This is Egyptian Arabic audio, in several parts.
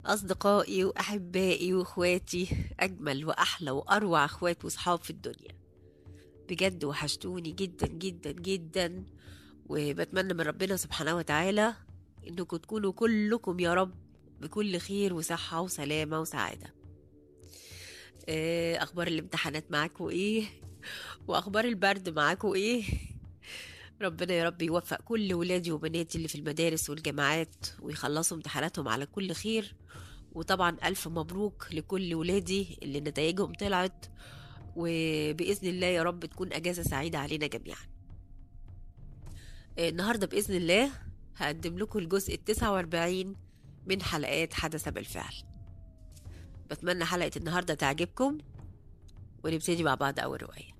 أصدقائي وأحبائي وإخواتي أجمل وأحلى وأروع إخوات وصحاب في الدنيا بجد وحشتوني جدا جدا جدا وبتمنى من ربنا سبحانه وتعالى إنكم تكونوا كلكم يا رب بكل خير وصحة وسلامة وسعادة آه، أخبار الامتحانات معاكم إيه وأخبار البرد معاكم إيه ربنا يا رب يوفق كل ولادي وبناتي اللي في المدارس والجامعات ويخلصوا امتحاناتهم على كل خير وطبعا ألف مبروك لكل ولادي اللي نتائجهم طلعت وبإذن الله يا رب تكون أجازة سعيدة علينا جميعا آه، النهاردة بإذن الله هقدم لكم الجزء التسعة واربعين من حلقات حدث بالفعل بتمنى حلقة النهاردة تعجبكم ونبتدي مع بعض أول رواية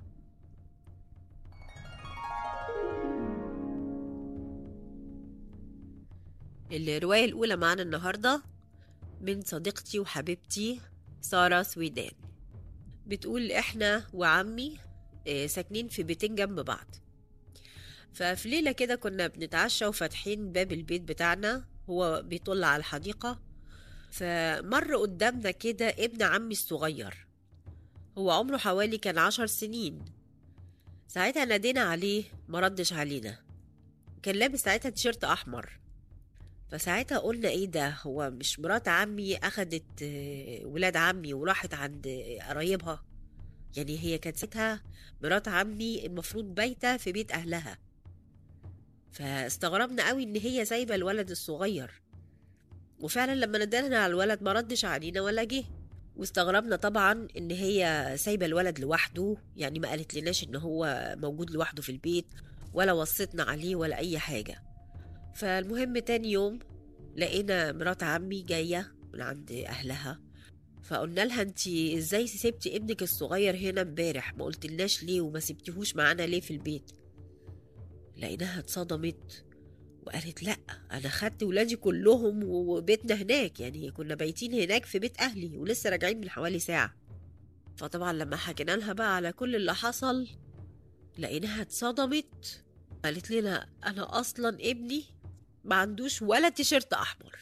الرواية الأولى معانا النهاردة من صديقتي وحبيبتي سارة سويدان بتقول إحنا وعمي آه، ساكنين في بيتين جنب بعض ففي ليلة كده كنا بنتعشى وفاتحين باب البيت بتاعنا هو بيطل على الحديقة فمر قدامنا كده ابن عمي الصغير هو عمره حوالي كان عشر سنين ساعتها نادينا عليه مردش علينا كان لابس ساعتها تيشيرت أحمر فساعتها قلنا ايه ده هو مش مرات عمي اخدت آه، ولاد عمي وراحت عند آه، قرايبها يعني هي كانت ساعتها مرات عمي المفروض بايتة في بيت أهلها فاستغربنا قوي إن هي سايبة الولد الصغير وفعلا لما ندهنا على الولد ما ردش علينا ولا جه واستغربنا طبعا ان هي سايبه الولد لوحده يعني ما قالت لناش ان هو موجود لوحده في البيت ولا وصيتنا عليه ولا اي حاجه فالمهم تاني يوم لقينا مرات عمي جايه من عند اهلها فقلنا لها انت ازاي سبتي ابنك الصغير هنا امبارح ما قلتلناش ليه وما سبتيهوش معانا ليه في البيت لقيناها اتصدمت وقالت لا انا خدت ولادي كلهم وبيتنا هناك يعني كنا بايتين هناك في بيت اهلي ولسه راجعين من حوالي ساعه فطبعا لما حكينا لها بقى على كل اللي حصل لقيناها اتصدمت قالت لنا انا اصلا ابني ما عندوش ولا تيشيرت احمر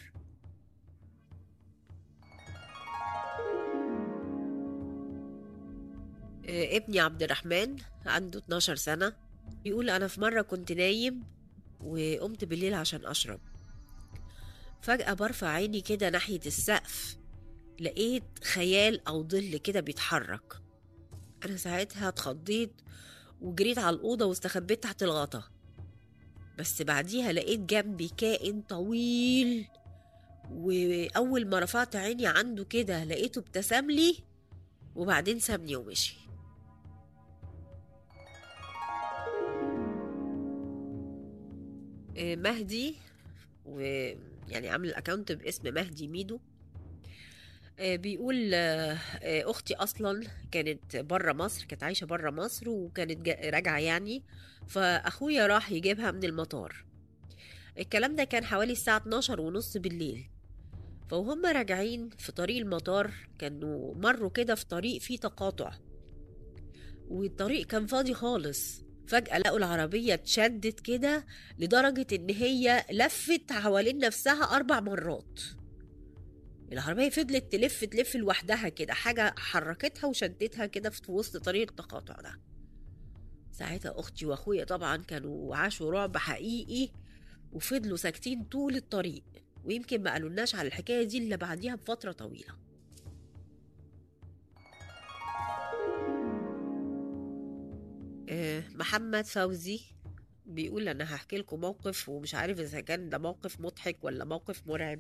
آه، ابني عبد الرحمن عنده 12 سنة بيقول أنا في مرة كنت نايم وقمت بالليل عشان أشرب فجأة برفع عيني كده ناحية السقف لقيت خيال أو ظل كده بيتحرك أنا ساعتها اتخضيت وجريت على الأوضة واستخبيت تحت الغطا بس بعديها لقيت جنبي كائن طويل وأول ما رفعت عيني عنده كده لقيته ابتسم لي وبعدين سابني ومشي آه، مهدي ويعني عامل الاكونت باسم مهدي ميدو آه، بيقول آه، آه، اختي اصلا كانت بره مصر كانت عايشه بره مصر وكانت جا- راجعه يعني فاخويا راح يجيبها من المطار الكلام ده كان حوالي الساعه 12 ونص بالليل فوهم راجعين في طريق المطار كانوا مروا كده في طريق فيه تقاطع والطريق كان فاضي خالص فجأة لقوا العربية اتشدت كده لدرجة إن هي لفت حوالين نفسها أربع مرات العربية فضلت تلف تلف لوحدها كده حاجة حركتها وشدتها كده في وسط طريق التقاطع ده ساعتها أختي وأخويا طبعا كانوا عاشوا رعب حقيقي وفضلوا ساكتين طول الطريق ويمكن ما قالولناش على الحكاية دي إلا بعديها بفترة طويلة آه، محمد فوزي بيقول انا هحكي لكم موقف ومش عارف اذا كان ده موقف مضحك ولا موقف مرعب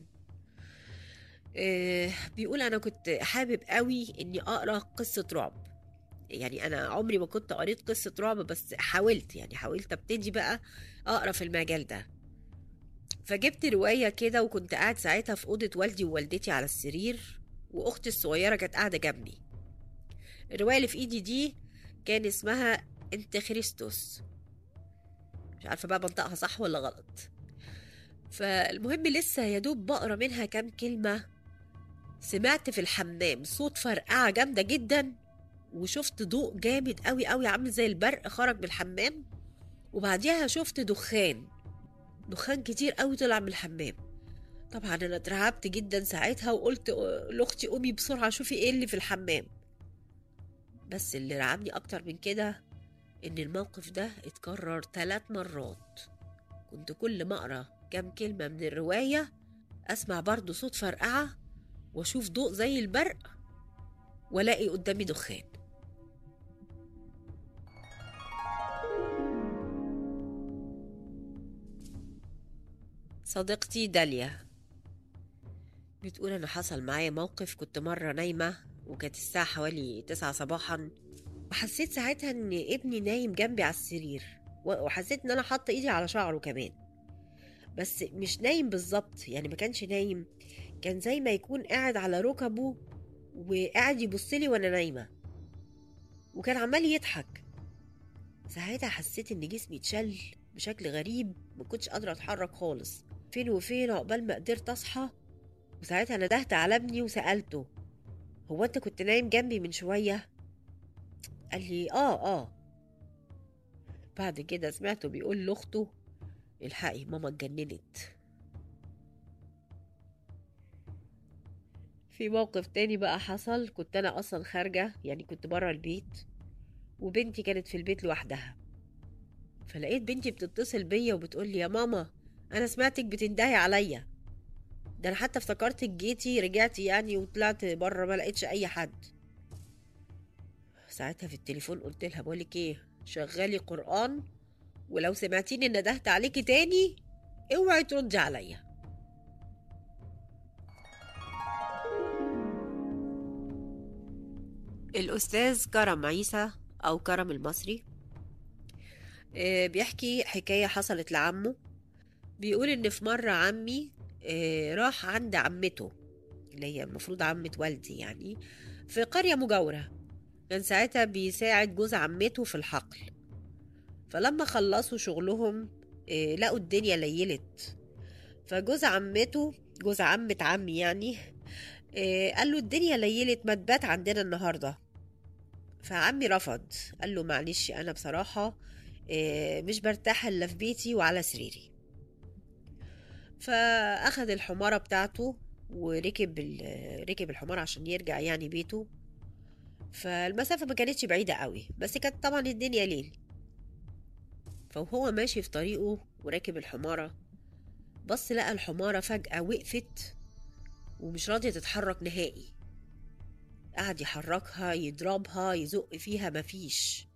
آه، بيقول انا كنت حابب قوي اني اقرا قصه رعب يعني انا عمري ما كنت قريت قصه رعب بس حاولت يعني حاولت ابتدي بقى اقرا في المجال ده فجبت روايه كده وكنت قاعد ساعتها في اوضه والدي ووالدتي على السرير واختي الصغيره كانت قاعده جنبي الروايه اللي في ايدي دي كان اسمها انت خريستوس مش عارفه بقى بنطقها صح ولا غلط فالمهم لسه يا دوب بقرا منها كام كلمه سمعت في الحمام صوت فرقعه جامده جدا وشفت ضوء جامد قوي قوي عامل زي البرق خرج من الحمام وبعديها شفت دخان دخان كتير قوي طلع من الحمام طبعا انا اترعبت جدا ساعتها وقلت لاختي قومي بسرعه شوفي ايه اللي في الحمام بس اللي رعبني اكتر من كده ان الموقف ده اتكرر ثلاث مرات كنت كل ما اقرا كام كلمه من الروايه اسمع برضو صوت فرقعه واشوف ضوء زي البرق والاقي قدامي دخان صديقتي داليا بتقول أنا حصل معايا موقف كنت مرة نايمة وكانت الساعة حوالي تسعة صباحا وحسيت ساعتها إن ابني نايم جنبي على السرير وحسيت إن أنا حاطة إيدي على شعره كمان بس مش نايم بالظبط يعني ما كانش نايم كان زي ما يكون قاعد على ركبه وقاعد يبصلي وأنا نايمة وكان عمال يضحك ساعتها حسيت إن جسمي اتشل بشكل غريب ما كنتش قادرة أتحرك خالص فين وفين عقبال ما قدرت أصحى وساعتها ندهت على ابني وسألته هو أنت كنت نايم جنبي من شوية؟ قال لي آه آه بعد كده سمعته بيقول لأخته الحقي ماما اتجننت في موقف تاني بقى حصل كنت أنا أصلا خارجة يعني كنت برا البيت وبنتي كانت في البيت لوحدها فلقيت بنتي بتتصل بيا وبتقول لي يا ماما انا سمعتك بتندهي عليا ده انا حتى افتكرتك جيتي رجعتي يعني وطلعت بره ما لقيتش اي حد ساعتها في التليفون قلت لها بقولك ايه شغلي قران ولو سمعتيني ان ندهت عليكي تاني اوعي تردي عليا الأستاذ كرم عيسى أو كرم المصري آه، بيحكي حكاية حصلت لعمه بيقول إن في مرة عمي آه، راح عند عمته اللي هي المفروض عمة والدي يعني في قرية مجاورة كان ساعتها بيساعد جوز عمته في الحقل فلما خلصوا شغلهم آه، لقوا الدنيا ليلت فجوز عمته جوز عمة عمي يعني قال له الدنيا ليلت ما تبات عندنا النهارده فعمي رفض قال له معلش انا بصراحه مش برتاح الا في بيتي وعلى سريري فاخد الحمارة بتاعته وركب ركب الحمار عشان يرجع يعني بيته فالمسافة ما كانتش بعيدة قوي بس كانت طبعا الدنيا ليل فوهو ماشي في طريقه وراكب الحمارة بص لقى الحمارة فجأة وقفت ومش راضية تتحرك نهائي قعد يحركها يضربها يزق فيها مفيش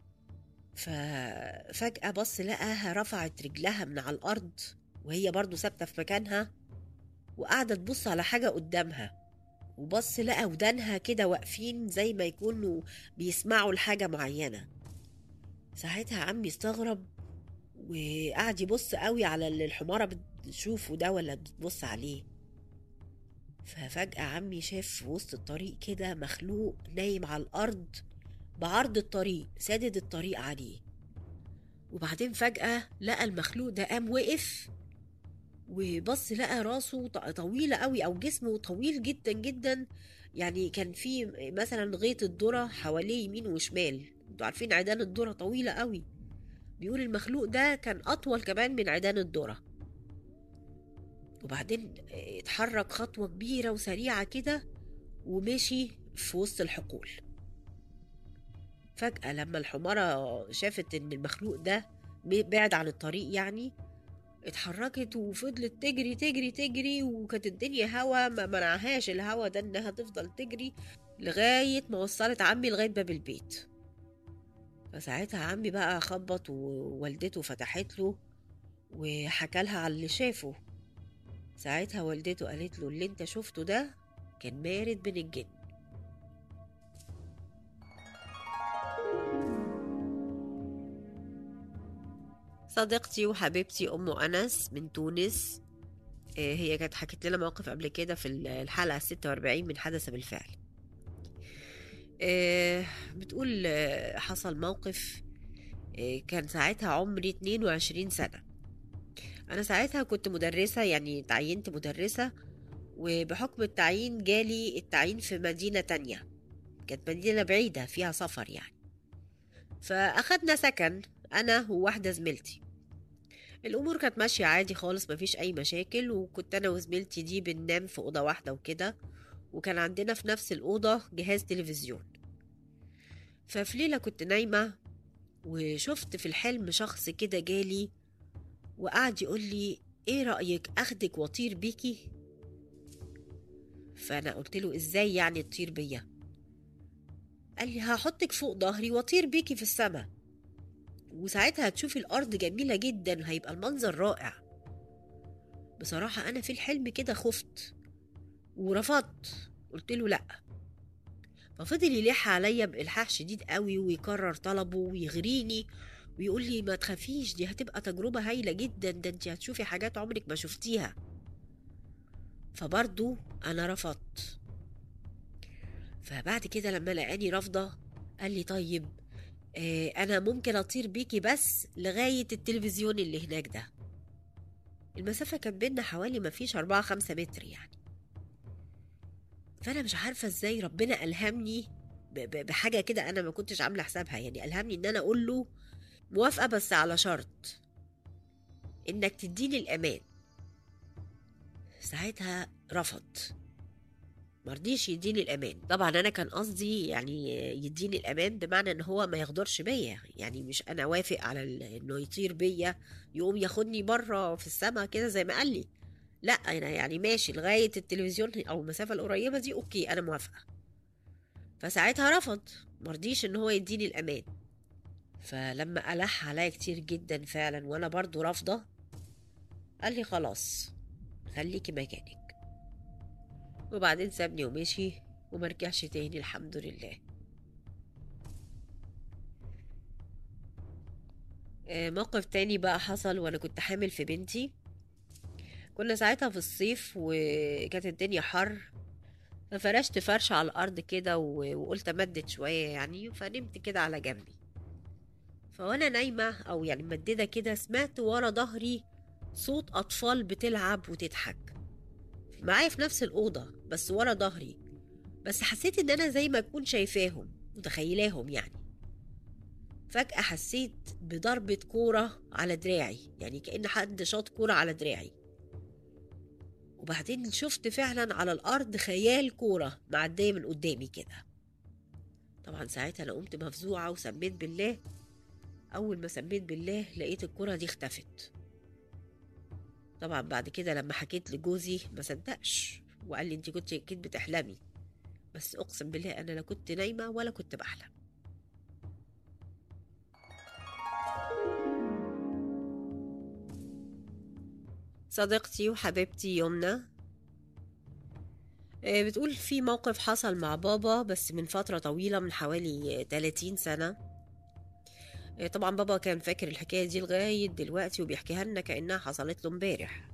ففجأة بص لقاها رفعت رجلها من على الأرض وهي برضو ثابتة في مكانها وقاعدة تبص على حاجة قدامها وبص لقى ودانها كده واقفين زي ما يكونوا بيسمعوا لحاجة معينة ساعتها عمي استغرب وقعد يبص قوي على اللي الحمارة بتشوفه ده ولا بتبص عليه ففجأة عمي شاف في وسط الطريق كده مخلوق نايم على الأرض بعرض الطريق سادد الطريق عليه وبعدين فجأة لقى المخلوق ده قام وقف وبص لقى راسه طويلة قوي أو جسمه طويل جدا جدا يعني كان في مثلا غيط الذرة حواليه يمين وشمال انتوا عارفين عيدان الذرة طويلة قوي بيقول المخلوق ده كان أطول كمان من عيدان الذرة وبعدين اتحرك خطوة كبيرة وسريعة كده ومشي في وسط الحقول فجأة لما الحمارة شافت إن المخلوق ده بعد عن الطريق يعني اتحركت وفضلت تجري تجري تجري وكانت الدنيا هوا ما منعهاش الهوا ده انها تفضل تجري لغاية ما وصلت عمي لغاية باب البيت فساعتها عمي بقى خبط ووالدته فتحت له وحكى لها على اللي شافه ساعتها والدته قالت له اللي انت شفته ده كان مارد بين الجن صديقتي وحبيبتي أم أنس من تونس هي كانت حكت لنا موقف قبل كده في الحلقة الستة وأربعين من حدث بالفعل بتقول حصل موقف كان ساعتها عمري 22 سنة أنا ساعتها كنت مدرسة يعني تعينت مدرسة وبحكم التعيين جالي التعيين في مدينة تانية كانت مدينة بعيدة فيها سفر يعني فأخدنا سكن أنا وواحدة زميلتي الأمور كانت ماشية عادي خالص مفيش أي مشاكل وكنت أنا وزميلتي دي بننام في أوضة واحدة وكده وكان عندنا في نفس الأوضة جهاز تلفزيون ففي ليلة كنت نايمة وشفت في الحلم شخص كده جالي وقعد يقول لي ايه رأيك اخدك واطير بيكي فانا قلت له ازاي يعني تطير بيا قال لي هحطك فوق ظهري واطير بيكي في السماء وساعتها هتشوفي الارض جميلة جدا هيبقى المنظر رائع بصراحة انا في الحلم كده خفت ورفضت قلت له لا ففضل يلح عليا بإلحاح شديد قوي ويكرر طلبه ويغريني ويقول لي ما تخافيش دي هتبقى تجربة هايلة جدا ده انت هتشوفي حاجات عمرك ما شفتيها فبرضو أنا رفضت فبعد كده لما لقاني رافضة قال لي طيب آه أنا ممكن أطير بيكي بس لغاية التلفزيون اللي هناك ده المسافة كان بينا حوالي ما فيش أربعة خمسة متر يعني فأنا مش عارفة إزاي ربنا ألهمني بحاجة كده أنا ما كنتش عاملة حسابها يعني ألهمني إن أنا أقول له موافقة بس على شرط إنك تديني الأمان ساعتها رفض مرضيش يديني الأمان طبعا أنا كان قصدي يعني يديني الأمان بمعنى إن هو ما يغدرش بيا يعني مش أنا وافق على إنه يطير بيا يقوم ياخدني بره في السماء كده زي ما قال لي لا أنا يعني ماشي لغاية التلفزيون أو المسافة القريبة دي أوكي أنا موافقة فساعتها رفض مرضيش إن هو يديني الأمان فلما ألح عليا كتير جدا فعلا وأنا برضو رافضة قال لي خلاص خليكي مكانك وبعدين سابني ومشي ومرجعش تاني الحمد لله موقف تاني بقى حصل وانا كنت حامل في بنتي كنا ساعتها في الصيف وكانت الدنيا حر ففرشت فرش على الارض كده وقلت امدد شويه يعني فنمت كده على جنبي فوانا نايمه او يعني ممدده كده سمعت ورا ظهري صوت اطفال بتلعب وتضحك معايا في نفس الاوضه بس ورا ظهري بس حسيت ان انا زي ما اكون شايفاهم متخيلاهم يعني فجأة حسيت بضربة كورة على دراعي يعني كأن حد شاط كورة على دراعي وبعدين شفت فعلا على الأرض خيال كورة معدية من قدامي كده طبعا ساعتها أنا قمت مفزوعة وسميت بالله أول ما سميت بالله لقيت الكرة دي اختفت طبعا بعد كده لما حكيت لجوزي ما صدقش وقال لي انت كنت اكيد بتحلمي بس اقسم بالله انا لا كنت نايمه ولا كنت بحلم صديقتي وحبيبتي يمنى بتقول في موقف حصل مع بابا بس من فترة طويلة من حوالي 30 سنة طبعا بابا كان فاكر الحكاية دي لغاية دلوقتي وبيحكيها لنا كأنها حصلت له امبارح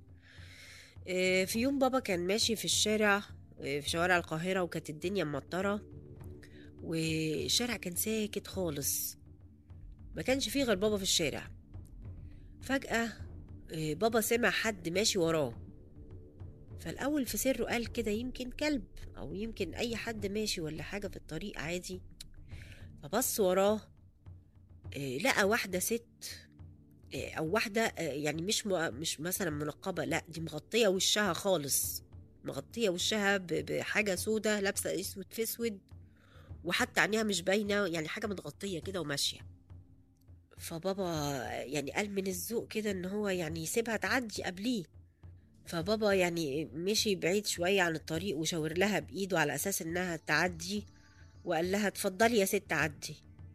في يوم بابا كان ماشي في الشارع في شوارع القاهرة وكانت الدنيا مطرة والشارع كان ساكت خالص ما كانش فيه غير بابا في الشارع فجأة بابا سمع حد ماشي وراه فالأول في سره قال كده يمكن كلب أو يمكن أي حد ماشي ولا حاجة في الطريق عادي فبص وراه لقى واحدة ست أو واحدة يعني مش مش مثلا منقبة لا دي مغطية وشها خالص مغطية وشها بحاجة سودة لابسة اسود في اسود وحتى عينيها مش باينة يعني حاجة متغطية كده وماشية فبابا يعني قال من الذوق كده ان هو يعني يسيبها تعدي قبليه فبابا يعني مشي بعيد شوية عن الطريق وشاور لها بإيده على أساس إنها تعدي وقال لها اتفضلي يا ست عدي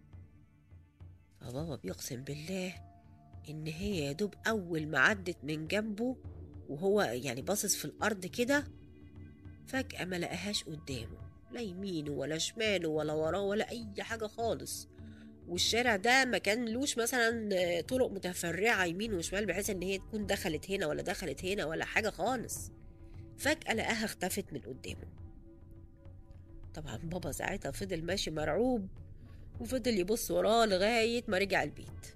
فبابا بيقسم بالله إن هي يا دوب أول ما عدت من جنبه وهو يعني باصص في الأرض كده فجأة ما لقاهاش قدامه لا يمينه ولا شماله ولا وراه ولا أي حاجة خالص والشارع ده ما كانلوش مثلا طرق متفرعة يمين وشمال بحيث ان هي تكون دخلت هنا ولا دخلت هنا ولا حاجة خالص فجأة لقاها اختفت من قدامه طبعا بابا ساعتها فضل ماشي مرعوب وفضل يبص وراه لغاية ما رجع البيت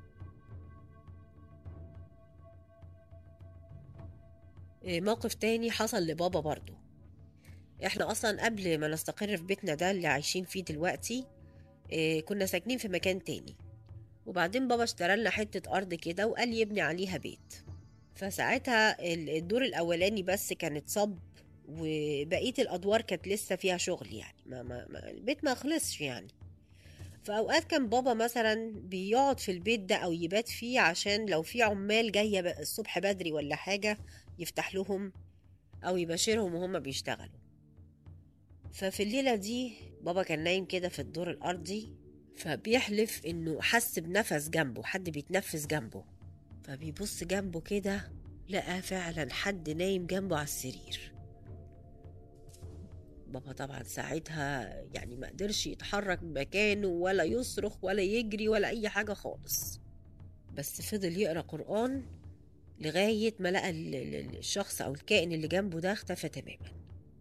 موقف تاني حصل لبابا برضو احنا اصلا قبل ما نستقر في بيتنا ده اللي عايشين فيه دلوقتي كنا ساكنين في مكان تاني وبعدين بابا اشترى لنا حتة أرض كده وقال يبني عليها بيت فساعتها ال- الدور الأولاني بس كانت صب وبقية الأدوار كانت لسه فيها شغل يعني ما ما ما البيت ما خلصش يعني فأوقات كان بابا مثلا بيقعد في البيت ده أو يبات فيه عشان لو في عمال جاية بقى الصبح بدري ولا حاجة يفتح لهم أو يباشرهم وهم بيشتغلوا ففي الليلة دي بابا كان نايم كده في الدور الأرضي فبيحلف إنه حس بنفس جنبه حد بيتنفس جنبه فبيبص جنبه كده لقى فعلا حد نايم جنبه على السرير بابا طبعا ساعتها يعني ما قدرش يتحرك من مكانه ولا يصرخ ولا يجري ولا أي حاجة خالص بس فضل يقرأ قرآن لغاية ما لقى ال- ال- الشخص أو الكائن اللي جنبه ده اختفى تماما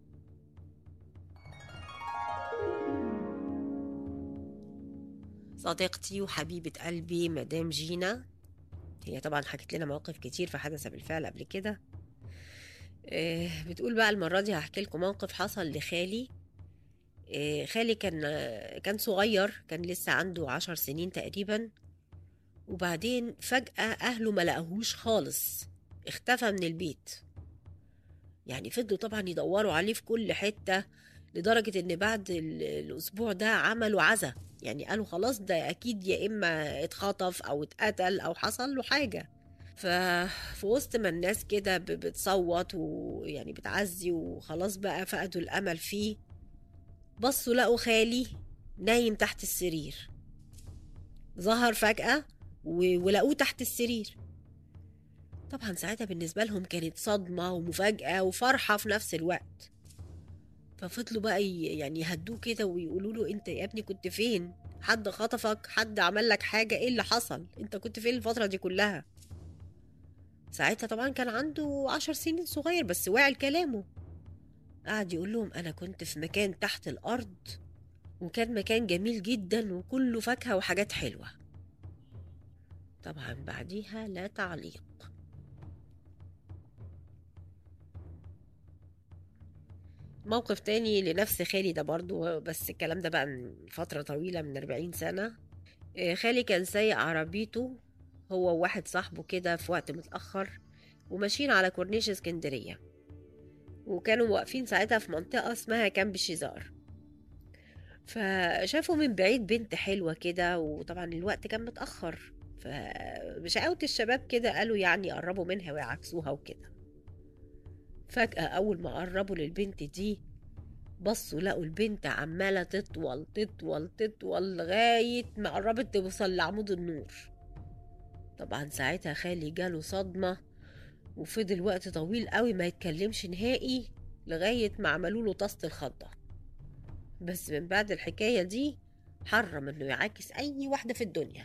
صديقتي وحبيبة قلبي مدام جينا هي طبعا حكت لنا مواقف كتير فحدث بالفعل قبل كده آه، بتقول بقى المرة دي هحكي لكم موقف حصل لخالي آه، خالي كان آه، كان صغير كان لسه عنده عشر سنين تقريبا وبعدين فجأة أهله ما لقاهوش خالص اختفى من البيت يعني فضلوا طبعا يدوروا عليه في كل حتة لدرجة إن بعد ال- الأسبوع ده عملوا عزا يعني قالوا خلاص ده أكيد يا إما اتخطف أو اتقتل أو حصل له حاجة ففي وسط ما الناس كده ب- بتصوت ويعني بتعزي وخلاص بقى فقدوا الأمل فيه بصوا لقوا خالي نايم تحت السرير ظهر فجأة و- ولقوه تحت السرير طبعا ساعتها بالنسبة لهم كانت صدمة ومفاجأة وفرحة في نفس الوقت ففضلوا بقى ي- يعني يهدوه كده ويقولوا له انت يا ابني كنت فين حد خطفك حد عمل لك حاجة ايه اللي حصل انت كنت فين الفترة دي كلها ساعتها طبعا كان عنده عشر سنين صغير بس واعي لكلامه قعد يقول لهم انا كنت في مكان تحت الارض وكان مكان جميل جدا وكله فاكهة وحاجات حلوة طبعا بعديها لا تعليق موقف تاني لنفس خالي ده برضو بس الكلام ده بقى من فترة طويلة من 40 سنة آه، خالي كان سايق عربيته هو وواحد صاحبه كده في وقت متأخر وماشيين على كورنيش اسكندرية وكانوا واقفين ساعتها في منطقة اسمها كامب الشيزار فشافوا من بعيد بنت حلوة كده وطبعا الوقت كان متأخر فبشقاوة الشباب كده قالوا يعني يقربوا منها ويعكسوها وكده فجأة أول ما قربوا للبنت دي بصوا لقوا البنت عمالة تطول تطول تطول لغاية ما قربت توصل لعمود النور طبعا ساعتها خالي جاله صدمة وفضل وقت طويل قوي ما يتكلمش نهائي لغاية ما عملوا له طاسة الخضة بس من بعد الحكاية دي حرم انه يعاكس اي واحدة في الدنيا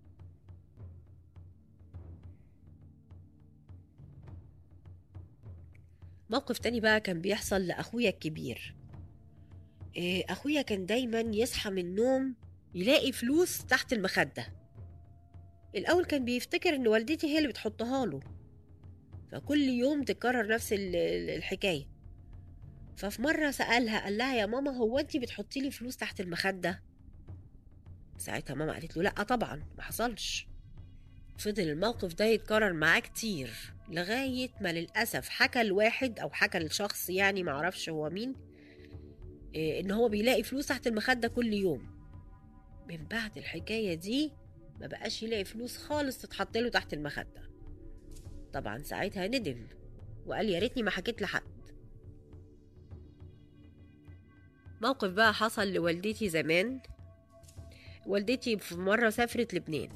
موقف تاني بقى كان بيحصل لأخويا الكبير إيه، أخويا كان دايما يصحى من النوم يلاقي فلوس تحت المخدة الأول كان بيفتكر إن والدتي هي اللي بتحطها له فكل يوم تكرر نفس ال- ال- الحكاية ففي مرة سألها قال لها يا ماما هو انتي بتحطي لي فلوس تحت المخدة ساعتها ماما قالت له لا طبعا ما حصلش فضل الموقف ده يتكرر معاه كتير لغاية ما للأسف حكى لواحد أو حكى لشخص يعني معرفش هو مين إيه، إن هو بيلاقي فلوس تحت المخدة كل يوم من بعد الحكاية دي ما بقاش يلاقي فلوس خالص تتحط له تحت المخدة طبعا ساعتها ندم وقال يا ريتني ما حكيت لحد موقف بقى حصل لوالدتي زمان والدتي في مرة سافرت لبنان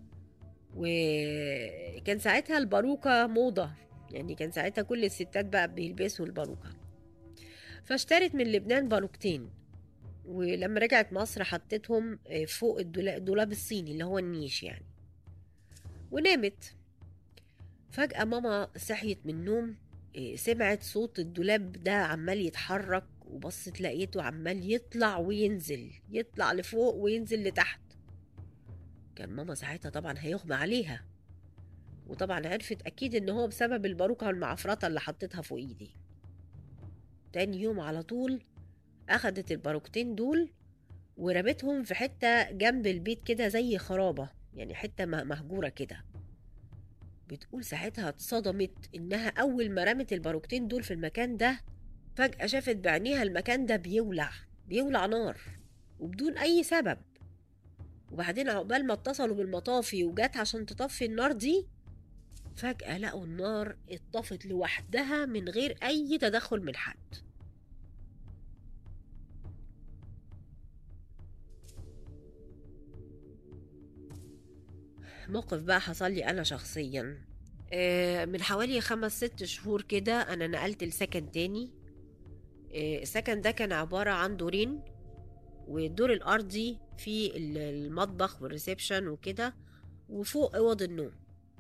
وكان ساعتها الباروكة موضة يعني كان ساعتها كل الستات بقى بيلبسوا الباروكة فاشترت من لبنان باروكتين ولما رجعت مصر حطيتهم فوق الدولا- الدولاب الصيني اللي هو النيش يعني ونامت فجأة ماما صحيت من النوم إيه، سمعت صوت الدولاب ده عمال يتحرك وبصت لقيته عمال يطلع وينزل يطلع لفوق وينزل لتحت كان ماما ساعتها طبعا هيغمى عليها وطبعا عرفت اكيد ان هو بسبب الباروكة المعفرطة اللي حطيتها فوق ايدي تاني يوم على طول اخدت الباروكتين دول ورمتهم في حتة جنب البيت كده زي خرابة يعني حتة م- مهجورة كده بتقول ساعتها اتصدمت إنها أول ما رمت الباروكتين دول في المكان ده فجأة شافت بعينيها المكان ده بيولع بيولع نار وبدون أي سبب وبعدين عقبال ما اتصلوا بالمطافي وجات عشان تطفي النار دي فجأة لقوا النار اتطفت لوحدها من غير أي تدخل من حد موقف بقى حصل لي أنا شخصيا آه، من حوالي خمس ست شهور كده أنا نقلت لسكن تاني آه، السكن ده كان عبارة عن دورين والدور الأرضي فيه ال- المطبخ والريسبشن وكده وفوق أوض النوم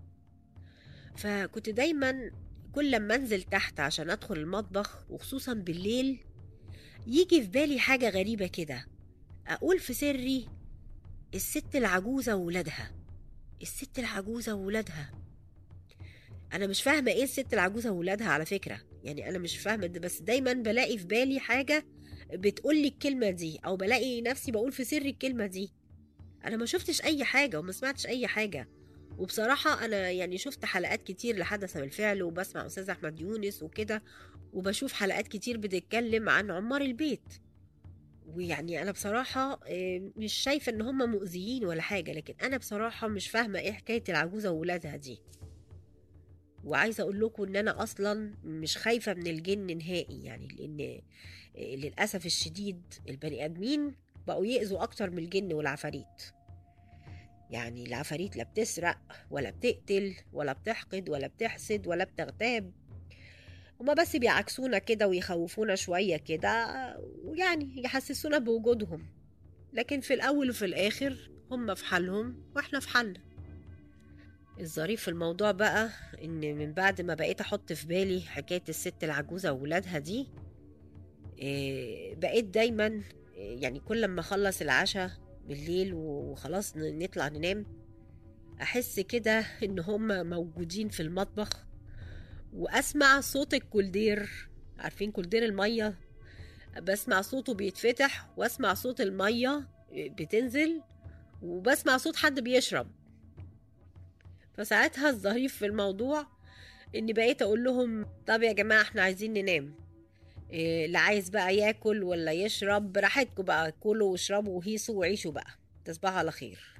فكنت دايما كل لما انزل تحت عشان ادخل المطبخ وخصوصا بالليل يجي في بالي حاجة غريبة كده اقول في سري الست العجوزة وولادها الست العجوزة وولادها انا مش فاهمة ايه الست العجوزة وولادها على فكرة يعني انا مش فاهمة ده بس دايما بلاقي في بالي حاجة بتقولي الكلمة دي او بلاقي نفسي بقول في سري الكلمة دي انا ما شفتش اي حاجة وما سمعتش اي حاجة وبصراحة أنا يعني شفت حلقات كتير لحدث بالفعل وبسمع أستاذ أحمد يونس وكده وبشوف حلقات كتير بتتكلم عن عمار البيت ويعني أنا بصراحة آه، مش شايفة إن هم مؤذيين ولا حاجة لكن أنا بصراحة مش فاهمة إيه حكاية العجوزة وولادها دي وعايزة أقول لكم إن أنا أصلا مش خايفة من الجن نهائي يعني لأن آه، للأسف الشديد البني آدمين بقوا يأذوا أكتر من الجن والعفاريت يعني العفاريت لا بتسرق ولا بتقتل ولا بتحقد ولا بتحسد ولا بتغتاب هما بس بيعكسونا كده ويخوفونا شوية كده ويعني يحسسونا بوجودهم لكن في الأول وفي الآخر هما في حالهم وإحنا في حالنا الظريف في الموضوع بقى إن من بعد ما بقيت أحط في بالي حكاية الست العجوزة وولادها دي إيه، بقيت دايما إيه، يعني كل لما أخلص العشاء بالليل وخلاص ن- نطلع ننام احس كده ان هم موجودين في المطبخ واسمع صوت الكولدير عارفين كولدير الميه بسمع صوته بيتفتح واسمع صوت الميه بتنزل وبسمع صوت حد بيشرب فساعتها الظريف في الموضوع اني بقيت اقول لهم طب يا جماعه احنا عايزين ننام إيه اللي عايز بقى ياكل ولا يشرب براحتكم بقى كلوا واشربوا وهيصوا وعيشوا بقى تصبحوا على خير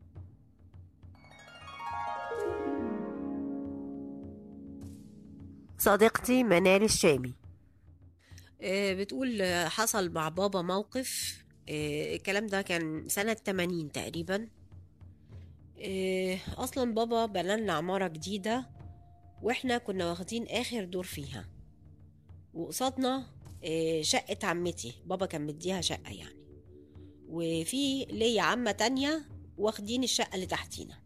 صديقتي منال الشامي آه، بتقول آه، حصل مع بابا موقف آه، الكلام ده كان سنة 80 تقريبا آه، أصلا بابا بنالنا عمارة جديدة وإحنا كنا واخدين آخر دور فيها وقصادنا آه، شقة عمتي بابا كان مديها شقة يعني وفي ليا عمة تانية واخدين الشقة اللي تحتينا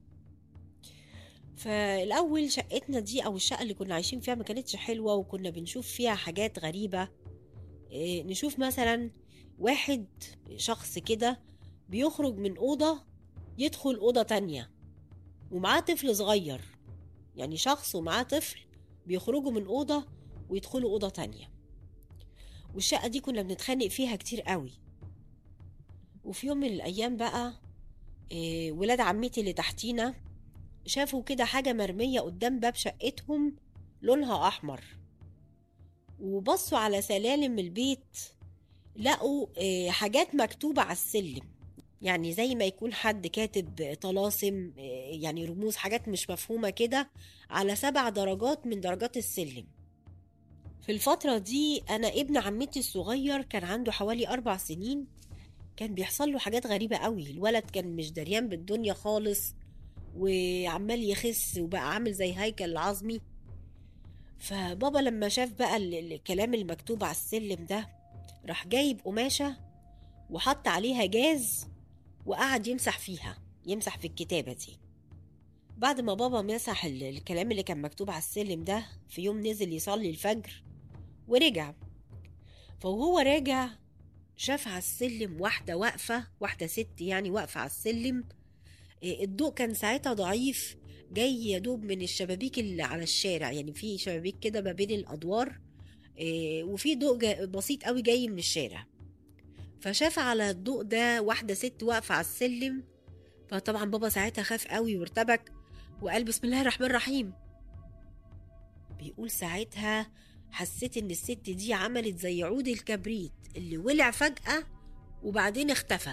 فالأول شقتنا دي أو الشقة اللي كنا عايشين فيها ما كانتش حلوة وكنا بنشوف فيها حاجات غريبة إيه، نشوف مثلا واحد شخص كده بيخرج من أوضة يدخل أوضة تانية ومعاه طفل صغير يعني شخص ومعاه طفل بيخرجوا من أوضة ويدخلوا أوضة تانية والشقة دي كنا بنتخانق فيها كتير قوي وفي يوم من الأيام بقى إيه، ولاد عمتي اللي تحتينا شافوا كده حاجة مرمية قدام باب شقتهم لونها أحمر وبصوا على سلالم البيت لقوا آه، حاجات مكتوبة على السلم يعني زي ما يكون حد كاتب طلاسم آه، يعني رموز حاجات مش مفهومة كده على سبع درجات من درجات السلم في الفترة دي أنا ابن عمتي الصغير كان عنده حوالي أربع سنين كان بيحصل له حاجات غريبة قوي الولد كان مش دريان بالدنيا خالص وعمال يخس وبقى عامل زي هيكل عظمي فبابا لما شاف بقى ال- ال- الكلام المكتوب على السلم ده راح جايب قماشة وحط عليها جاز وقعد يمسح فيها يمسح في الكتابة دي بعد ما بابا مسح ال- الكلام اللي كان مكتوب على السلم ده في يوم نزل يصلي الفجر ورجع فوهو راجع شاف على السلم واحدة واقفة واحدة ست يعني واقفة على السلم إيه، الضوء كان ساعتها ضعيف جاي يا دوب من الشبابيك اللي على الشارع يعني في شبابيك كده ما بين الادوار إيه، وفي ضوء جا- بسيط قوي جاي من الشارع فشاف على الضوء ده واحدة ست واقفة على السلم فطبعا بابا ساعتها خاف قوي وارتبك وقال بسم الله الرحمن الرحيم بيقول ساعتها حسيت ان الست دي عملت زي عود الكبريت اللي ولع فجأة وبعدين اختفى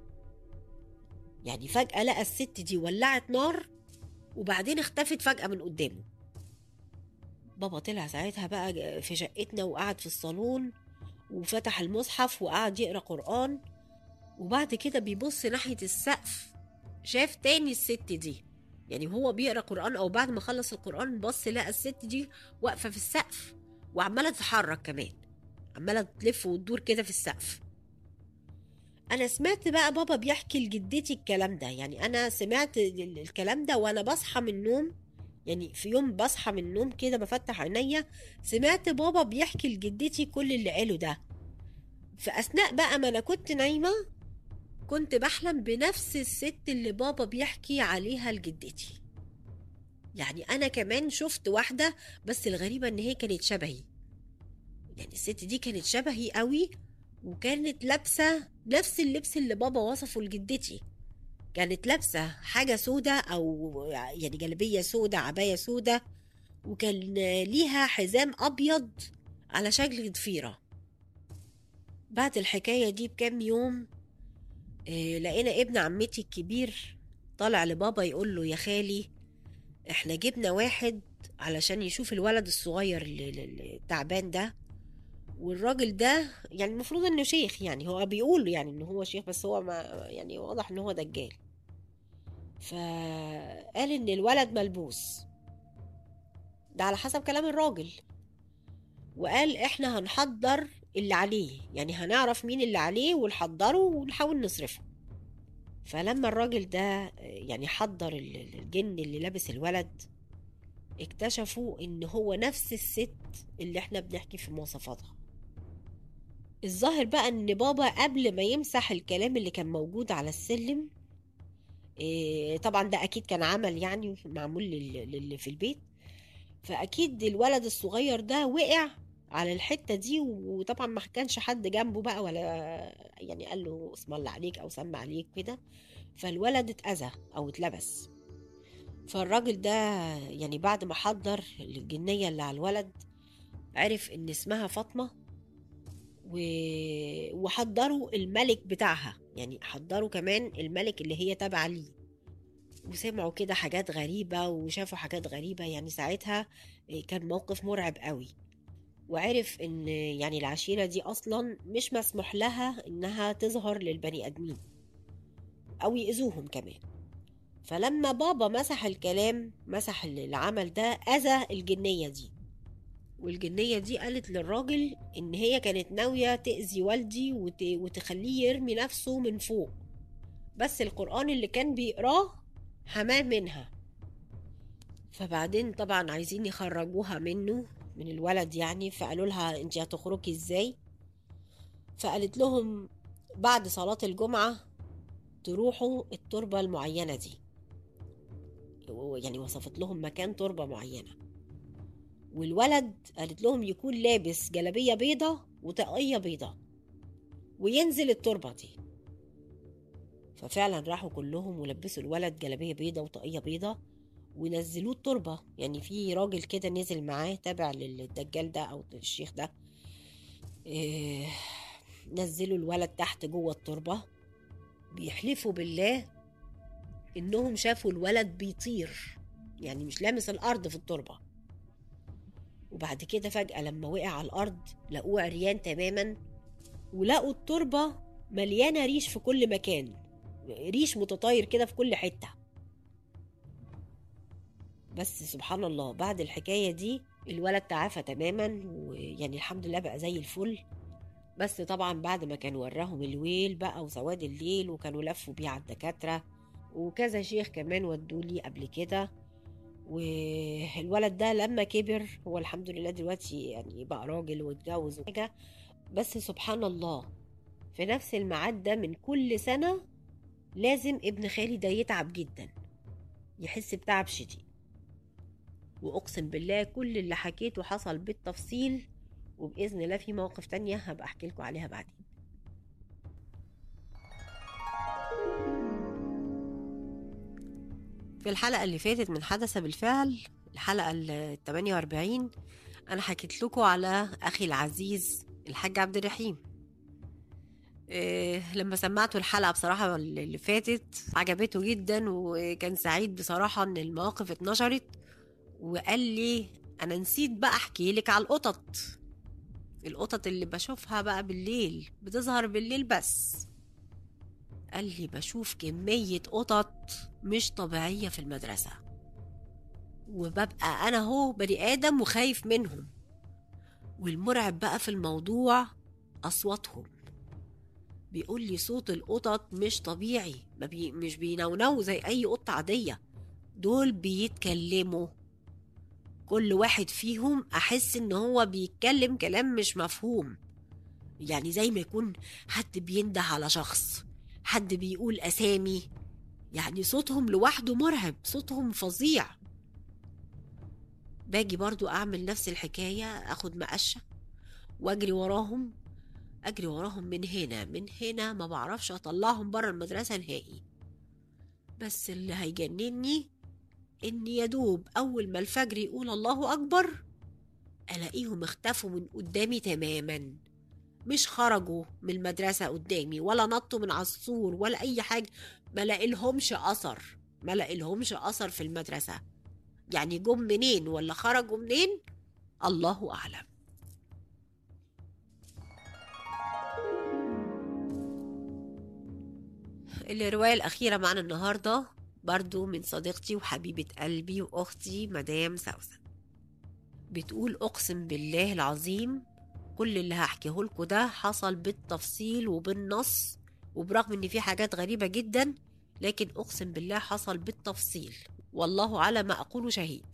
يعني فجأة لقى الست دي ولعت نار وبعدين اختفت فجأة من قدامه بابا طلع ساعتها بقى في شقتنا وقعد في الصالون وفتح المصحف وقعد يقرا قرآن وبعد كده بيبص ناحية السقف شاف تاني الست دي يعني هو بيقرا قرآن أو بعد ما خلص القرآن بص لقى الست دي واقفة في السقف وعمالة تتحرك كمان عمالة تلف وتدور كده في السقف أنا سمعت بقى بابا بيحكي لجدتي الكلام ده يعني أنا سمعت ال- الكلام ده وأنا بصحى من النوم يعني في يوم بصحى من النوم كده بفتح عينيا سمعت بابا بيحكي لجدتي كل اللي قاله ده في أثناء بقى ما أنا كنت نايمة كنت بحلم بنفس الست اللي بابا بيحكي عليها لجدتي يعني أنا كمان شفت واحدة بس الغريبة إن هي كانت شبهي يعني الست دي كانت شبهي قوي وكانت لابسة نفس اللبس اللي بابا وصفه لجدتي كانت لابسة حاجة سودة أو يعني جلبية سودة عباية سودة وكان ليها حزام أبيض على شكل ضفيرة بعد الحكاية دي بكام يوم آه، لقينا ابن عمتي الكبير طالع لبابا يقول له يا خالي احنا جبنا واحد علشان يشوف الولد الصغير اللي- اللي اللي التعبان ده والراجل ده يعني المفروض انه شيخ يعني هو بيقول يعني ان هو شيخ بس هو ما يعني واضح ان هو دجال فقال ان الولد ملبوس ده على حسب كلام الراجل وقال احنا هنحضر اللي عليه يعني هنعرف مين اللي عليه ونحضره ونحاول نصرفه فلما الراجل ده يعني حضر ال- ال- الجن اللي لابس الولد اكتشفوا ان هو نفس الست اللي احنا بنحكي في مواصفاتها الظاهر بقى ان بابا قبل ما يمسح الكلام اللي كان موجود على السلم إيه، طبعا ده اكيد كان عمل يعني معمول لل- للي في البيت فاكيد الولد الصغير ده وقع على الحتة دي وطبعا ما كانش حد جنبه بقى ولا يعني قال له اسم الله عليك او سمع عليك كده فالولد اتأذى او اتلبس فالراجل ده يعني بعد ما حضر الجنية اللي على الولد عرف ان اسمها فاطمة و... وحضروا الملك بتاعها يعني حضروا كمان الملك اللي هي تابعة ليه وسمعوا كده حاجات غريبة وشافوا حاجات غريبة يعني ساعتها كان موقف مرعب قوي وعرف ان يعني العشيرة دي اصلا مش مسموح لها انها تظهر للبني ادمين او يأذوهم كمان فلما بابا مسح الكلام مسح العمل ده اذى الجنية دي والجنية دي قالت للراجل ان هي كانت ناوية تأذي والدي وت... وتخليه يرمي نفسه من فوق بس القرآن اللي كان بيقراه حماه منها فبعدين طبعا عايزين يخرجوها منه من الولد يعني فقالوا لها انت هتخرجي ازاي فقالت لهم بعد صلاة الجمعة تروحوا التربة المعينة دي يعني وصفت لهم مكان تربة معينة والولد قالت لهم يكون لابس جلابية بيضة وطاقية بيضة وينزل التربة دي ففعلا راحوا كلهم ولبسوا الولد جلابية بيضة وطاقية بيضة ونزلوه التربة يعني في راجل كده نزل معاه تابع للدجال ده أو الشيخ ده إيه نزلوا الولد تحت جوه التربة بيحلفوا بالله إنهم شافوا الولد بيطير يعني مش لامس الأرض في التربة وبعد كده فجأة لما وقع على الأرض لقوه عريان تماما ولقوا التربة مليانة ريش في كل مكان ريش متطاير كده في كل حتة بس سبحان الله بعد الحكاية دي الولد تعافى تماما ويعني الحمد لله بقى زي الفل بس طبعا بعد ما كان وراهم الويل بقى وسواد الليل وكانوا لفوا بيه على الدكاترة وكذا شيخ كمان ودولي قبل كده والولد ده لما كبر هو الحمد لله دلوقتي يعني بقى راجل واتجوز وحاجة بس سبحان الله في نفس الميعاد ده من كل سنة لازم ابن خالي ده يتعب جدا يحس بتعب شديد وأقسم بالله كل اللي حكيته حصل بالتفصيل وبإذن الله في مواقف تانية هبقى أحكي لكم عليها بعدين في الحلقة اللي فاتت من حدث بالفعل الحلقة ال 48 أنا حكيت لكم على أخي العزيز الحاج عبد الرحيم إيه لما سمعته الحلقة بصراحة اللي فاتت عجبته جدا وكان سعيد بصراحة إن المواقف اتنشرت وقال لي أنا نسيت بقى أحكي لك على القطط القطط اللي بشوفها بقى بالليل بتظهر بالليل بس قال لي بشوف كمية قطط مش طبيعية في المدرسة وببقى أنا هو بني آدم وخايف منهم والمرعب بقى في الموضوع أصواتهم بيقول لي صوت القطط مش طبيعي ما بي مش بينونو زي أي قطة عادية دول بيتكلموا كل واحد فيهم أحس إن هو بيتكلم كلام مش مفهوم يعني زي ما يكون حد بينده على شخص حد بيقول أسامي يعني صوتهم لوحده مرعب صوتهم فظيع باجي برضو أعمل نفس الحكاية أخد مقشة وأجري وراهم أجري وراهم من هنا من هنا ما بعرفش أطلعهم برا المدرسة نهائي بس اللي هيجنني إن يدوب أول ما الفجر يقول الله أكبر ألاقيهم اختفوا من قدامي تماما مش خرجوا من المدرسة قدامي ولا نطوا من على السور ولا أي حاجة ما لهمش أثر ما لهمش أثر في المدرسة يعني جم منين ولا خرجوا منين الله أعلم الرواية الأخيرة معنا النهاردة برضو من صديقتي وحبيبة قلبي وأختي مدام سوسن بتقول أقسم بالله العظيم كل اللي هحكيه لكم ده حصل بالتفصيل وبالنص وبرغم ان في حاجات غريبة جدا لكن اقسم بالله حصل بالتفصيل والله على ما اقول شهيد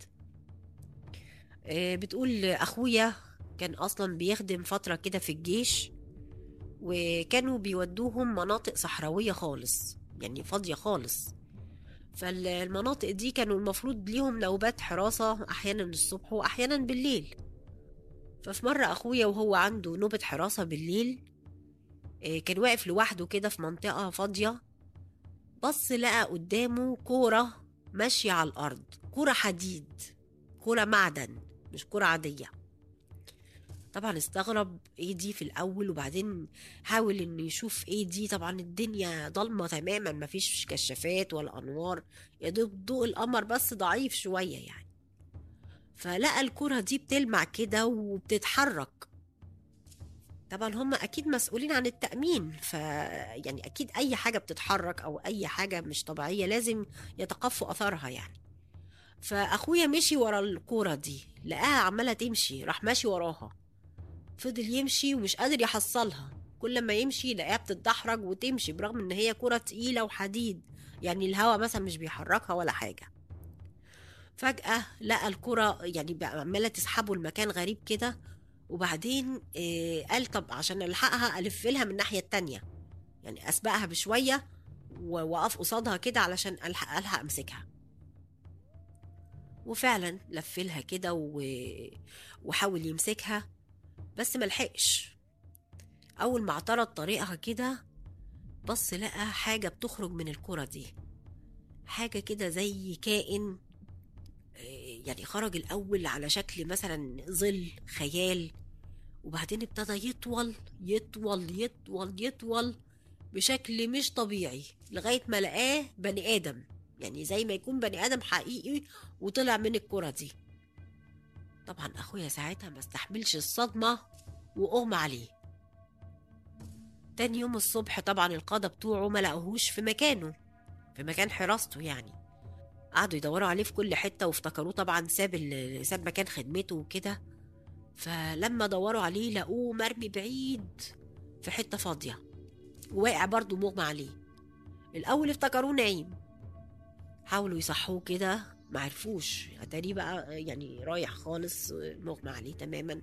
بتقول اخويا كان اصلا بيخدم فترة كده في الجيش وكانوا بيودوهم مناطق صحراوية خالص يعني فاضية خالص فالمناطق دي كانوا المفروض ليهم نوبات حراسة أحيانا الصبح وأحيانا بالليل ففي مرة أخويا وهو عنده نوبة حراسة بالليل كان واقف لوحده كده في منطقة فاضية بص لقى قدامه كورة ماشية على الأرض كورة حديد كورة معدن مش كورة عادية طبعا استغرب ايه دي في الأول وبعدين حاول انه يشوف ايه دي طبعا الدنيا ضلمة تماما مفيش كشافات ولا أنوار يا دوب ضوء القمر بس ضعيف شوية يعني فلقى الكرة دي بتلمع كده وبتتحرك طبعا هم اكيد مسؤولين عن التأمين ف يعني اكيد اي حاجة بتتحرك او اي حاجة مش طبيعية لازم يتقفوا اثرها يعني فاخويا مشي ورا الكورة دي لقاها عمالة تمشي راح ماشي وراها فضل يمشي ومش قادر يحصلها كل ما يمشي يلاقيها بتتدحرج وتمشي برغم ان هي كرة تقيلة وحديد يعني الهوا مثلا مش بيحركها ولا حاجة فجأة لقى الكرة يعني عمالة تسحبه المكان غريب كده وبعدين آه قال طب عشان الحقها الف لها من الناحية التانية يعني اسبقها بشوية واقف قصادها كده علشان الحق الحق امسكها وفعلا لفلها كده و... وحاول يمسكها بس ملحقش اول ما اعترض طريقها كده بص لقى حاجة بتخرج من الكرة دي حاجة كده زي كائن يعني خرج الأول على شكل مثلا ظل خيال وبعدين ابتدى يطول يطول يطول يطول بشكل مش طبيعي لغاية ما لقاه بني آدم يعني زي ما يكون بني آدم حقيقي وطلع من الكرة دي طبعا أخويا ساعتها ما استحملش الصدمة وأغمى عليه تاني يوم الصبح طبعا القادة بتوعه ما لقوهوش في مكانه في مكان حراسته يعني قعدوا يدوروا عليه في كل حته وافتكروه طبعا ساب ساب مكان خدمته وكده فلما دوروا عليه لقوه مرمي بعيد في حته فاضيه وواقع برضه مغمى عليه الاول افتكروه نايم حاولوا يصحوه كده معرفوش اتاريه بقى يعني رايح خالص مغمى عليه تماما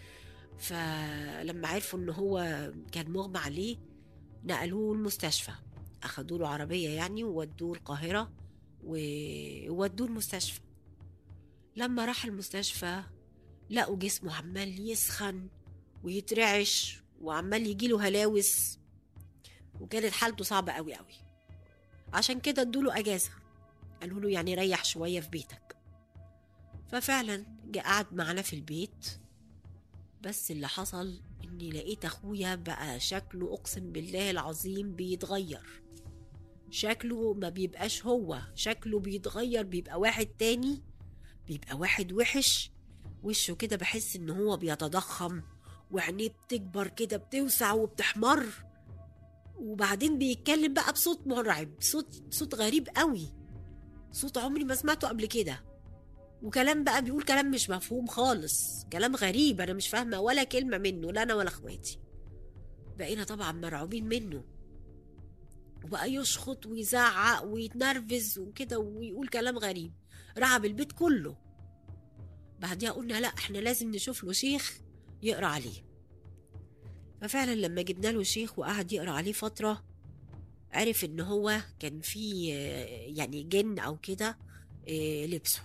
فلما عرفوا ان هو كان مغمى عليه نقلوه المستشفى اخدوا له عربيه يعني وودوه القاهره وودوه المستشفى لما راح المستشفى لقوا جسمه عمال يسخن ويترعش وعمال يجيله هلاوس وكانت حالته صعبة قوي قوي عشان كده ادوله اجازة قالوا له يعني ريح شوية في بيتك ففعلا جه قعد معانا في البيت بس اللي حصل اني لقيت اخويا بقى شكله اقسم بالله العظيم بيتغير شكله ما بيبقاش هو شكله بيتغير بيبقى واحد تاني بيبقى واحد وحش وشه كده بحس ان هو بيتضخم وعينيه بتكبر كده بتوسع وبتحمر وبعدين بيتكلم بقى بصوت مرعب صوت صوت غريب قوي صوت عمري ما سمعته قبل كده وكلام بقى بيقول كلام مش مفهوم خالص كلام غريب انا مش فاهمه ولا كلمه منه لا انا ولا اخواتي بقينا طبعا مرعوبين منه وبقى يشخط ويزعق ويتنرفز وكده ويقول كلام غريب رعب البيت كله بعدها قلنا لا احنا لازم نشوف له شيخ يقرا عليه ففعلا لما جبنا له شيخ وقعد يقرا عليه فتره عرف ان هو كان في يعني جن او كده لبسه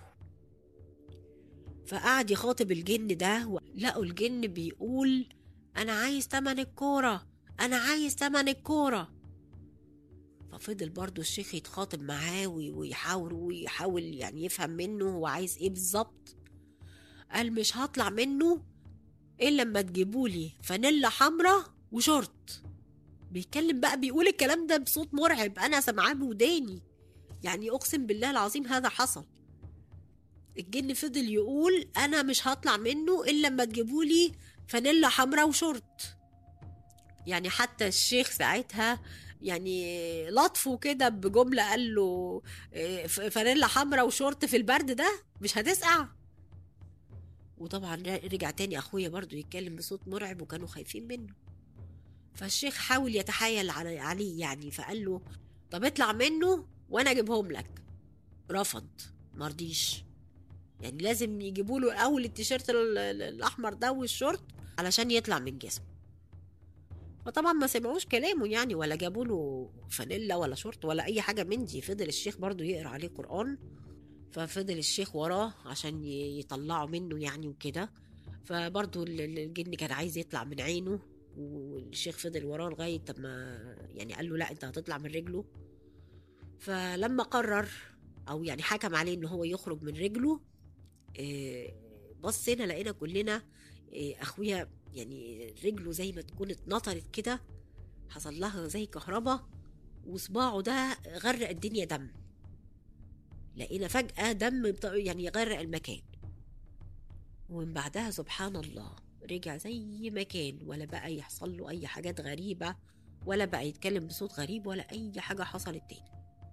فقعد يخاطب الجن ده لقوا الجن بيقول انا عايز تمن الكوره انا عايز تمن الكوره ففضل برضو الشيخ يتخاطب معاه ويحاول ويحاول يعني يفهم منه هو عايز ايه بالظبط قال مش هطلع منه الا لما تجيبولي فانيلا حمرا وشورت بيتكلم بقى بيقول الكلام ده بصوت مرعب انا سامعاه بوداني يعني اقسم بالله العظيم هذا حصل الجن فضل يقول انا مش هطلع منه الا لما تجيبولي فانيلا حمرا وشورت يعني حتى الشيخ ساعتها يعني لطفه كده بجمله قال له فانيلا حمرا وشورت في البرد ده مش هتسقع وطبعا رجع تاني اخويا برضو يتكلم بصوت مرعب وكانوا خايفين منه فالشيخ حاول يتحايل عليه يعني فقال له طب اطلع منه وانا اجيبهم لك رفض مرضيش يعني لازم يجيبوا له الاول التيشيرت الاحمر ده والشورت علشان يطلع من جسمه فطبعا ما سمعوش كلامه يعني ولا جابوا له فانيلا ولا شورت ولا اي حاجه من دي فضل الشيخ برضو يقرا عليه قران ففضل الشيخ وراه عشان يطلعوا منه يعني وكده فبرضو الجن كان عايز يطلع من عينه والشيخ فضل وراه لغايه ما يعني قال له لا انت هتطلع من رجله فلما قرر او يعني حكم عليه ان هو يخرج من رجله بصينا لقينا كلنا اخويا يعني رجله زي ما تكون اتنطرت كده حصل لها زي كهرباء وصباعه ده غرق الدنيا دم لقينا فجأة دم يعني يغرق المكان ومن بعدها سبحان الله رجع زي ما كان ولا بقى يحصل له أي حاجات غريبة ولا بقى يتكلم بصوت غريب ولا أي حاجة حصلت تاني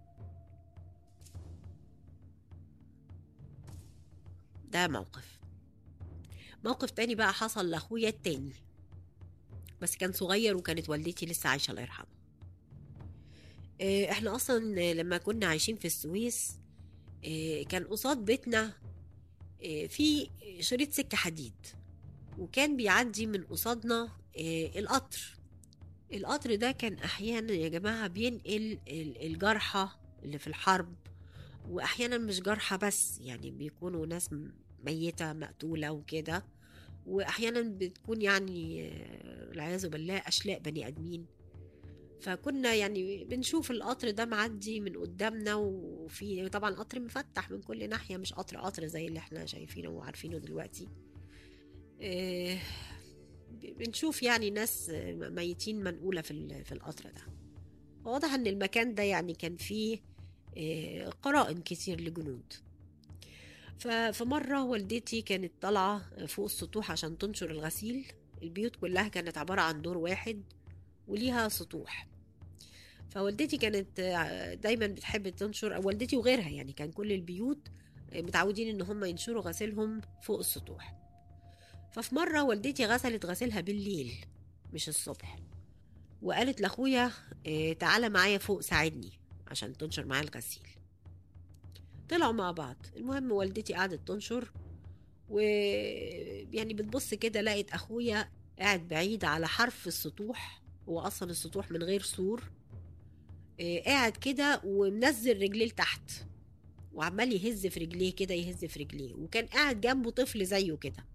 ده موقف موقف تاني بقى حصل لأخويا التاني بس كان صغير وكانت والدتي لسه عايشة الله يرحمها احنا اصلا لما كنا عايشين في السويس كان قصاد بيتنا في شريط سكة حديد وكان بيعدي من قصادنا القطر القطر ده كان احيانا يا جماعة بينقل الجرحى اللي في الحرب واحيانا مش جرحى بس يعني بيكونوا ناس ميتة مقتولة وكده واحيانا بتكون يعني العياذ بالله اشلاء بني ادمين فكنا يعني بنشوف القطر ده معدي من قدامنا وفي طبعا قطر مفتح من كل ناحية مش قطر قطر زي اللي احنا شايفينه وعارفينه دلوقتي اه بنشوف يعني ناس ميتين منقولة في, في القطر ده واضح ان المكان ده يعني كان فيه اه قرائن كتير لجنود فمرة والدتي كانت طالعة فوق السطوح عشان تنشر الغسيل البيوت كلها كانت عبارة عن دور واحد وليها سطوح فوالدتي كانت دايما بتحب تنشر او والدتي وغيرها يعني كان كل البيوت متعودين ان هم ينشروا غسيلهم فوق السطوح ففي مرة والدتي غسلت غسيلها بالليل مش الصبح وقالت لاخويا تعالى معايا فوق ساعدني عشان تنشر معايا الغسيل طلعوا مع بعض المهم والدتي قعدت تنشر و يعني بتبص كده لقيت اخويا قاعد بعيد على حرف السطوح هو اصلا السطوح من غير سور آه قاعد كده ومنزل رجليه لتحت وعمال يهز في رجليه كده يهز في رجليه وكان قاعد جنبه طفل زيه كده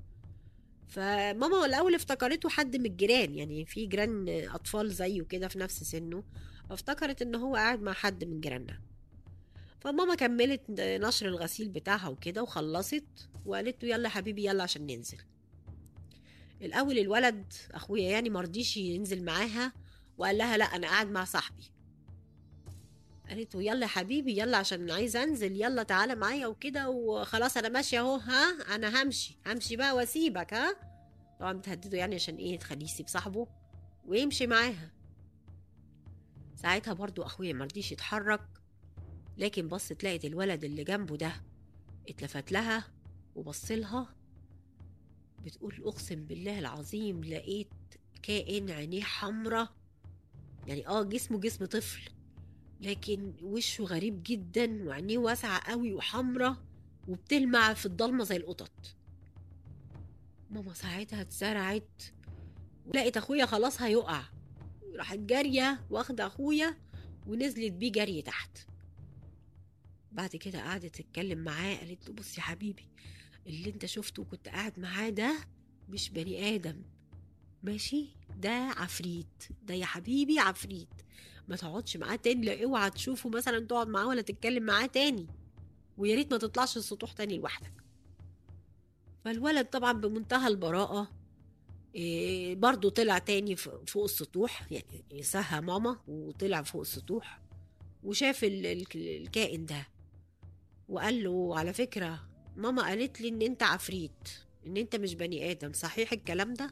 فماما الاول افتكرته حد من الجيران يعني في جيران اطفال زيه كده في نفس سنه افتكرت ان هو قاعد مع حد من جيراننا فماما كملت نشر الغسيل بتاعها وكده وخلصت وقالت له يلا حبيبي يلا عشان ننزل الاول الولد اخويا يعني مرضيش ينزل معاها وقال لها لا انا قاعد مع صاحبي قالت له يلا يا حبيبي يلا عشان عايزه انزل يلا تعالى معايا وكده وخلاص انا ماشيه اهو ها انا همشي همشي بقى واسيبك ها طبعا بتهدده يعني عشان ايه تخليه يسيب صاحبه ويمشي معاها ساعتها برضو اخويا مرضيش يتحرك لكن بصت لقت الولد اللي جنبه ده اتلفت لها وبصلها بتقول اقسم بالله العظيم لقيت كائن عينيه حمرة يعني اه جسمه جسم طفل لكن وشه غريب جدا وعينيه واسعة قوي وحمرة وبتلمع في الضلمة زي القطط ماما ساعتها اتسرعت ولقت اخويا خلاص هيقع راحت جارية واخدة اخويا ونزلت بيه جري تحت بعد كده قعدت تتكلم معاه قالت له بص يا حبيبي اللي انت شفته وكنت قاعد معاه ده مش بني ادم ماشي ده عفريت ده يا حبيبي عفريت ما تقعدش معاه تاني لا اوعى تشوفه مثلا تقعد معاه ولا تتكلم معاه تاني ويا ريت ما تطلعش السطوح تاني لوحدك فالولد طبعا بمنتهى البراءة إيه برضه طلع تاني فوق السطوح يعني سهى ماما وطلع فوق السطوح وشاف ال- ال- الكائن ده وقال له على فكرة ماما قالت لي ان انت عفريت ان انت مش بني ادم صحيح الكلام ده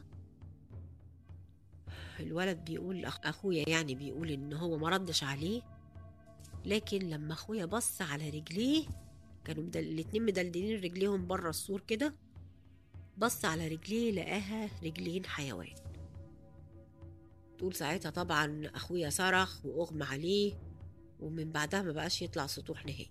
الولد بيقول أخ- اخويا يعني بيقول ان هو ما ردش عليه لكن لما اخويا بص على رجليه كانوا مدل... الاتنين مدلدلين رجليهم بره السور كده بص على رجليه لقاها رجلين حيوان تقول ساعتها طبعا اخويا صرخ واغمى عليه ومن بعدها ما بقاش يطلع سطوح نهائي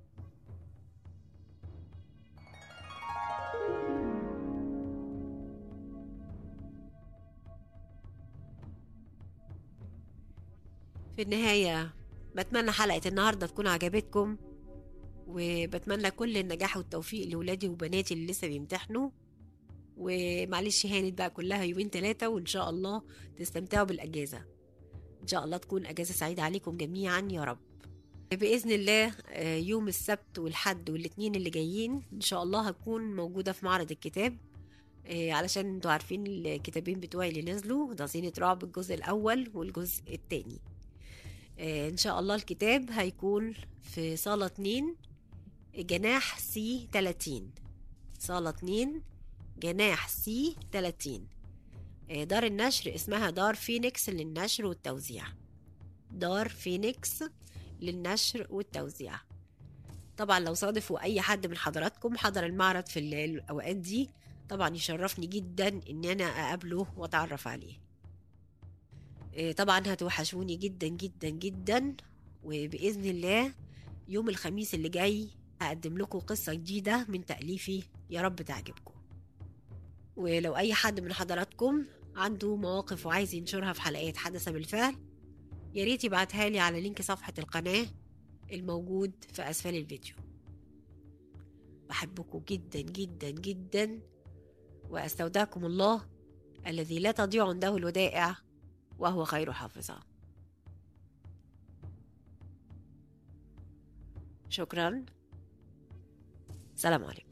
في النهاية بتمنى حلقة النهاردة تكون عجبتكم وبتمنى كل النجاح والتوفيق لولادي وبناتي اللي لسه بيمتحنوا ومعلش هانت بقى كلها يومين ثلاثة وإن شاء الله تستمتعوا بالأجازة إن شاء الله تكون أجازة سعيدة عليكم جميعا يا رب بإذن الله آه، يوم السبت والحد والاثنين اللي جايين إن شاء الله هكون موجودة في معرض الكتاب آه، علشان انتوا عارفين الكتابين بتوعي اللي نزلوا ضزينة رعب الجزء الأول والجزء الثاني آه، ان شاء الله الكتاب هيكون في صالة 2 جناح سي 30 صالة 2 جناح سي 30 آه، دار النشر اسمها دار فينيكس للنشر والتوزيع دار فينيكس للنشر والتوزيع طبعا لو صادفوا اي حد من حضراتكم حضر المعرض في ال- الاوقات دي طبعا يشرفني جدا ان انا اقابله واتعرف عليه إيه، طبعا هتوحشوني جدا جدا جدا وبإذن الله يوم الخميس اللي جاي هقدم لكم قصة جديدة من تأليفي يا رب تعجبكم ولو أي حد من حضراتكم عنده مواقف وعايز ينشرها في حلقات حدث بالفعل يا ريت يبعتها لي على لينك صفحة القناة الموجود في أسفل الفيديو بحبكم جدا جدا جدا وأستودعكم الله الذي لا تضيع عنده الودائع وهو خير حافظا شكرا سلام عليكم